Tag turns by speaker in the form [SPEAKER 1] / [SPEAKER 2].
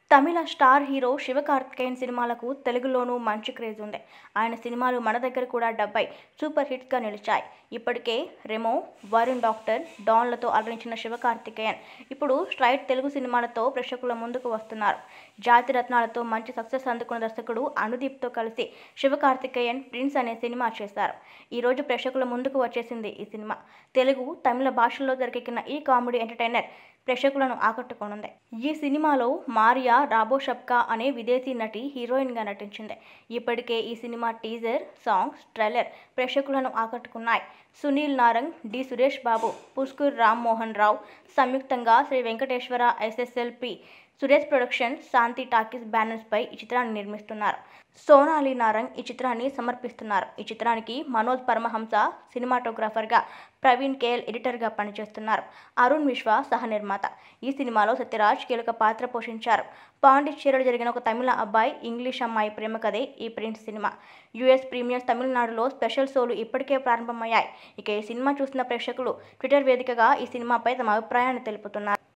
[SPEAKER 1] తమిళ star hero Sivakarthikeyan సినిమాలకు తెలుగులోనూ మంచి craze ఉంది ఆయన సినిమాలు మన దగ్గర కూడా డబ్బై సూపర్ హిట్స్గా నిలిచాయి ఇప్పటికే రెమో వరుణ్ డాక్టర్ డాన్లతో అలరించిన శివకార్తికేయన్ ఇప్పుడు స్ట్రైట్ తెలుగు సినిమాలతో ప్రేక్షకుల ముందుకు వస్తున్నారు జాతి రత్నాలతో మంచి సక్సెస్ అందుకున్న దర్శకుడు అనుదీప్తో కలిసి శివకార్తికేయన్ ప్రిన్స్ అనే సినిమా చేశారు ఈరోజు ప్రేక్షకుల ముందుకు వచ్చేసింది ఈ సినిమా తెలుగు తమిళ భాషల్లో తెరకెక్కిన ఈ కామెడీ ఎంటర్టైనర్ ప్రేక్షకులను ఆకట్టుకోనుంది ఈ సినిమాలో మారియా రాబోషప్కా అనే విదేశీ నటి హీరోయిన్గా నటించింది ఇప్పటికే ఈ సినిమా టీజర్ సాంగ్స్ ట్రైలర్ ప్రేక్షకులను ఆకట్టుకున్నాయి సునీల్ నారంగ్ డి సురేష్ బాబు పుష్కూర్ రామ్ మోహన్ రావు సంయుక్తంగా Shri Venkateswara SSLP Suresh production Shanti talkies బ్యానర్స్పై ఈ చిత్రాన్ని నిర్మిస్తున్నారు సోనాలి నారంగ్ ఈ చిత్రాన్ని సమర్పిస్తున్నారు ఈ చిత్రానికి మనోజ్ పరమహంస సినిమాటోగ్రాఫర్గా ప్రవీణ్ కేఎల్ ఎడిటర్గా పనిచేస్తున్నారు అరుణ్ విశ్వ సహ నిర్మాత ఈ సినిమాలో సత్యరాజ్ కీలక పాత్ర పోషించారు పాండిచ్చేరిలో జరిగిన ఒక తమిళ అబ్బాయి ఇంగ్లీష్ అమ్మాయి ప్రేమ కథే ఈ ప్రింట్ సినిమా యుఎస్ ప్రీమియర్స్ తమిళనాడులో స్పెషల్ షోలు ఇప్పటికే ప్రారంభమయ్యాయి ఇక ఈ సినిమా చూసిన ప్రేక్షకులు ట్విట్టర్ వేదికగా ఈ సినిమాపై తమ అభిప్రాయాన్ని తెలుపుతున్నారు